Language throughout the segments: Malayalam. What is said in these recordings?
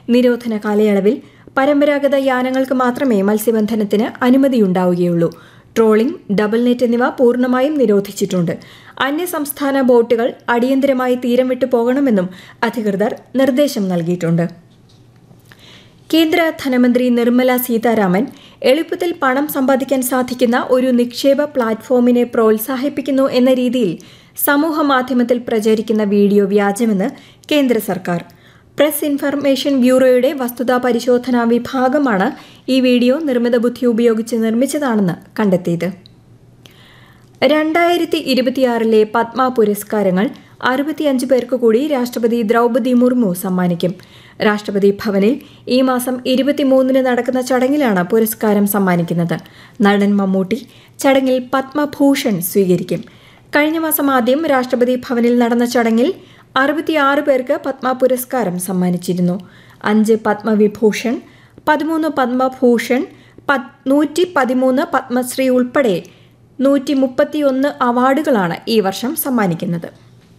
നിരോധന കാലയളവിൽ പരമ്പരാഗത യാനങ്ങൾക്ക് മാത്രമേ മത്സ്യബന്ധനത്തിന് അനുമതിയുണ്ടാവുകയുള്ളൂ ട്രോളിംഗ് ഡബിൾ നെറ്റ് എന്നിവ പൂർണ്ണമായും നിരോധിച്ചിട്ടുണ്ട് അന്യസംസ്ഥാന ബോട്ടുകൾ അടിയന്തരമായി തീരം വിട്ടു പോകണമെന്നും അധികൃതർ നിർദ്ദേശം നൽകിയിട്ടുണ്ട് കേന്ദ്ര ധനമന്ത്രി നിർമ്മല സീതാരാമൻ എളുപ്പത്തിൽ പണം സമ്പാദിക്കാൻ സാധിക്കുന്ന ഒരു നിക്ഷേപ പ്ലാറ്റ്ഫോമിനെ പ്രോത്സാഹിപ്പിക്കുന്നു എന്ന രീതിയിൽ സമൂഹ മാധ്യമത്തിൽ പ്രചരിക്കുന്ന വീഡിയോ വ്യാജമെന്ന് കേന്ദ്ര സർക്കാർ പ്രസ് ഇൻഫർമേഷൻ ബ്യൂറോയുടെ വസ്തുതാ പരിശോധനാ വിഭാഗമാണ് ഈ വീഡിയോ നിർമ്മിത ബുദ്ധി ഉപയോഗിച്ച് നിർമ്മിച്ചതാണെന്ന് കണ്ടെത്തിയത് രണ്ടായിരത്തി ഇരുപത്തിയാറിലെ പത്മ പുരസ്കാരങ്ങൾ അറുപത്തിയഞ്ച് പേർക്ക് കൂടി രാഷ്ട്രപതി ദ്രൗപദി മുർമു സമ്മാനിക്കും രാഷ്ട്രപതി ഭവനിൽ ഈ മാസം ഇരുപത്തിമൂന്നിന് നടക്കുന്ന ചടങ്ങിലാണ് പുരസ്കാരം സമ്മാനിക്കുന്നത് നടൻ മമ്മൂട്ടി ചടങ്ങിൽ പത്മഭൂഷൺ സ്വീകരിക്കും കഴിഞ്ഞ മാസം ആദ്യം രാഷ്ട്രപതി ഭവനിൽ നടന്ന ചടങ്ങിൽ അറുപത്തിയാറ് പേർക്ക് പത്മ പുരസ്കാരം സമ്മാനിച്ചിരുന്നു അഞ്ച് പത്മവിഭൂഷൺ പതിമൂന്ന് പത്മഭൂഷൺ നൂറ്റി പതിമൂന്ന് പത്മശ്രീ ഉൾപ്പെടെ നൂറ്റി മുപ്പത്തിയൊന്ന് അവാർഡുകളാണ് ഈ വർഷം സമ്മാനിക്കുന്നത്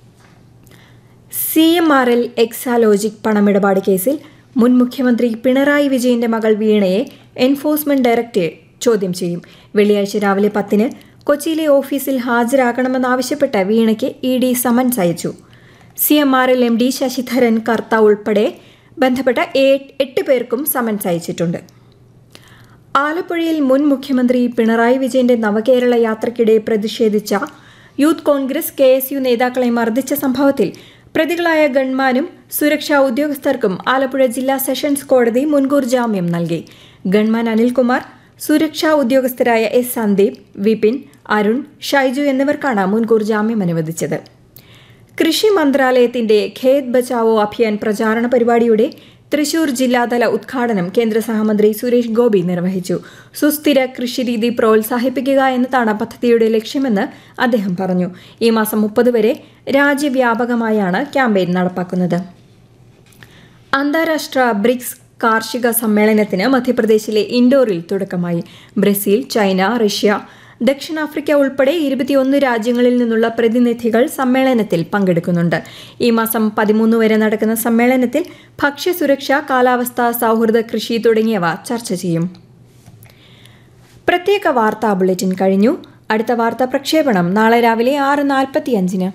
C M R L Exalogic പണമിടപാട് കേസിൽ മുൻ മുഖ്യമന്ത്രി പിണറായി വിജയന്റെ മകൾ വീണയെ എൻഫോഴ്സ്മെന്റ് ഡയറക്ടറേറ്റ് ചോദ്യം ചെയ്യും വെള്ളിയാഴ്ച രാവിലെ പത്തിന് കൊച്ചിയിലെ ഓഫീസിൽ ഹാജരാകണമെന്നാവശ്യപ്പെട്ട് വീണയ്ക്ക് ഇ ഡി സമൻസ് അയച്ചു C M R L M D Sasidharan Kartha ഉൾപ്പെടെ ബന്ധപ്പെട്ട എട്ട് പേർക്കും സമൻസ് അയച്ചിട്ടുണ്ട് ആലപ്പുഴയിൽ മുൻ മുഖ്യമന്ത്രി പിണറായി വിജയന്റെ നവകേരള യാത്രയ്ക്കിടെ പ്രതിഷേധിച്ച youth Congress K S U നേതാക്കളെ മർദ്ദിച്ച സംഭവത്തിൽ പ്രതികളായ ഗൺമാനും സുരക്ഷാ ഉദ്യോഗസ്ഥർക്കും ആലപ്പുഴ ജില്ലാ സെഷൻസ് കോടതി മുൻകൂർ ജാമ്യം നൽകി ഗൺമാൻ അനിൽകുമാർ സുരക്ഷാ ഉദ്യോഗസ്ഥരായ എസ് സന്ദീപ് വിപിൻ അരുൺ ഷൈജു എന്നിവർക്കാണ് മുൻകൂർ ജാമ്യം അനുവദിച്ചത് കൃഷി മന്ത്രാലയത്തിന്റെ ഖേത് ബച്ചാവോ അഭിയാൻ പ്രചാരണ പരിപാടിയുടെ തൃശൂർ ജില്ലാതല ഉദ്ഘാടനം കേന്ദ്ര സഹമന്ത്രി സുരേഷ് ഗോപി നിർവഹിച്ചു സുസ്ഥിര കൃഷിരീതി പ്രോത്സാഹിപ്പിക്കുക എന്നതാണ് പദ്ധതിയുടെ ലക്ഷ്യമെന്ന് അദ്ദേഹം പറഞ്ഞു ഈ മാസം മുപ്പത് വരെ രാജ്യവ്യാപകമായാണ് ക്യാമ്പയിൻ നടപ്പാക്കുന്നത് അന്താരാഷ്ട്ര ബ്രിക്സ് കാർഷിക സമ്മേളനത്തിന് മധ്യപ്രദേശിലെ ഇൻഡോറിൽ തുടക്കമായി ബ്രസീൽ ചൈന റഷ്യ ദക്ഷിണാഫ്രിക്ക ഉൾപ്പെടെ ഇരുപത്തിയൊന്ന് രാജ്യങ്ങളിൽ നിന്നുള്ള പ്രതിനിധികൾ സമ്മേളനത്തിൽ പങ്കെടുക്കുന്നുണ്ട് ഈ മാസം പതിമൂന്ന് വരെ നടക്കുന്ന സമ്മേളനത്തിൽ ഭക്ഷ്യസുരക്ഷ കാലാവസ്ഥ സൗഹൃദ കൃഷി തുടങ്ങിയവ ചർച്ച ചെയ്യും പ്രത്യേക വാർത്താ ബുള്ളറ്റിൻ കഴിഞ്ഞു അടുത്ത വാർത്താ പ്രക്ഷേപണം നാളെ രാവിലെ ആറ് നാൽപ്പത്തിയഞ്ചിന്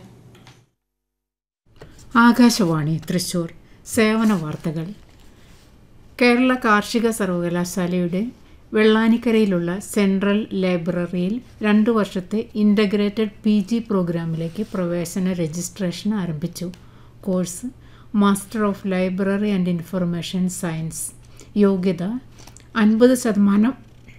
ആകാശവാണി തൃശൂർ സേവന വാർത്തകൾ കേരള കാർഷിക സർവകലാശാലയുടെ വെള്ളാനിക്കരയിലുള്ള സെൻട്രൽ ലൈബ്രറിയിൽ രണ്ടു വർഷത്തെ ഇൻ്റഗ്രേറ്റഡ് പി ജി പ്രോഗ്രാമിലേക്ക് പ്രവേശന രജിസ്ട്രേഷൻ ആരംഭിച്ചു course master of library and information science യോഗ്യത അൻപത് ശതമാനം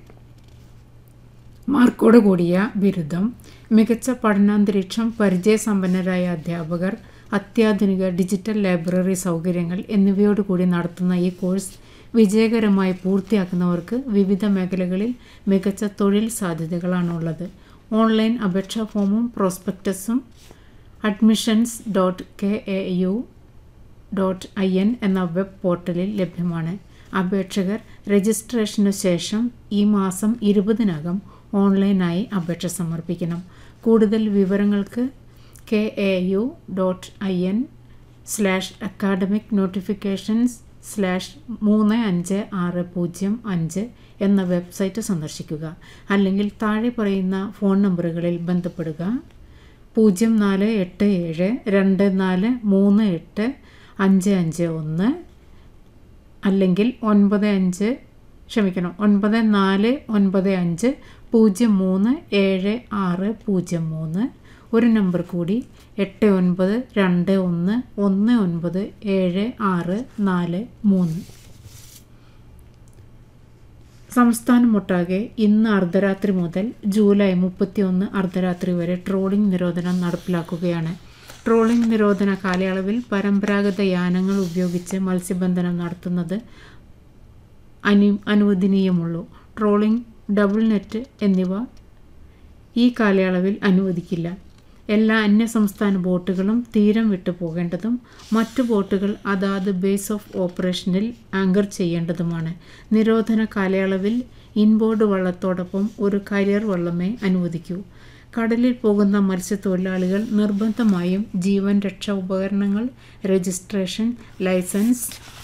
മാർക്കോട് കൂടിയ ബിരുദം മികച്ച പഠനാന്തരീക്ഷം പരിചയസമ്പന്നരായ അധ്യാപകർ അത്യാധുനിക ഡിജിറ്റൽ ലൈബ്രറി സൗകര്യങ്ങൾ എന്നിവയോടുകൂടി നടത്തുന്ന ഈ കോഴ്സ് വിജയകരമായി പൂർത്തിയാക്കുന്നവർക്ക് വിവിധ മേഖലകളിൽ മികച്ച തൊഴിൽ സാധ്യതകളാണുള്ളത് ഓൺലൈൻ അപേക്ഷാ ഫോമും പ്രോസ്പെക്ടസും admissions dot K A U dot I N എന്ന വെബ് പോർട്ടലിൽ ലഭ്യമാണ് അപേക്ഷകർ രജിസ്ട്രേഷനു ശേഷം ഈ മാസം ഇരുപതിനകം ഓൺലൈനായി അപേക്ഷ സമർപ്പിക്കണം കൂടുതൽ വിവരങ്ങൾക്ക് K A U dot I N slash academic notifications slash മൂന്ന് അഞ്ച് ആറ് പൂജ്യം അഞ്ച് എന്ന വെബ്സൈറ്റ് സന്ദർശിക്കുക അല്ലെങ്കിൽ താഴെ പറയുന്ന ഫോൺ നമ്പറുകളിൽ ബന്ധപ്പെടുക പൂജ്യം നാല് എട്ട് ഏഴ് രണ്ട് നാല് മൂന്ന് എട്ട് അഞ്ച് അഞ്ച് ഒന്ന് അല്ലെങ്കിൽ ഒൻപത് അഞ്ച് ക്ഷമിക്കണം ഒൻപത് നാല് ഒൻപത് അഞ്ച് പൂജ്യം മൂന്ന് ഏഴ് ആറ് പൂജ്യം മൂന്ന് ഒരു നമ്പർ കൂടി എട്ട് ഒൻപത് രണ്ട് ഒന്ന് ഒന്ന് ഒൻപത് ഏഴ് ആറ് നാല് മൂന്ന് സംസ്ഥാനമൊട്ടാകെ ഇന്ന് അർദ്ധരാത്രി മുതൽ ജൂലൈ മുപ്പത്തിയൊന്ന് അർദ്ധരാത്രി വരെ ട്രോളിംഗ് നിരോധനം നടപ്പിലാക്കുകയാണ് ട്രോളിംഗ് നിരോധന കാലയളവിൽ പരമ്പരാഗത യാനങ്ങൾ ഉപയോഗിച്ച് മത്സ്യബന്ധനം നടത്തുന്നത് അനു അനുവദനീയമുള്ളൂ ട്രോളിംഗ് ഡബിൾ നെറ്റ് എന്നിവ ഈ കാലയളവിൽ അനുവദിക്കില്ല എല്ലാ അന്യസംസ്ഥാന ബോട്ടുകളും തീരം വിട്ടു പോകേണ്ടതും മറ്റു ബോട്ടുകൾ അതാത് ബേസ് ഓഫ് ഓപ്പറേഷനിൽ ആങ്കർ ചെയ്യേണ്ടതുമാണ് നിരോധന കാലയളവിൽ ഇൻബോർഡ് വള്ളത്തോടൊപ്പം ഒരു കരിയർ വള്ളമേ അനുവദിക്കൂ കടലിൽ പോകുന്ന മത്സ്യത്തൊഴിലാളികൾ നിർബന്ധമായും ജീവൻ രക്ഷാ ഉപകരണങ്ങൾ രജിസ്ട്രേഷൻ ലൈസൻസ്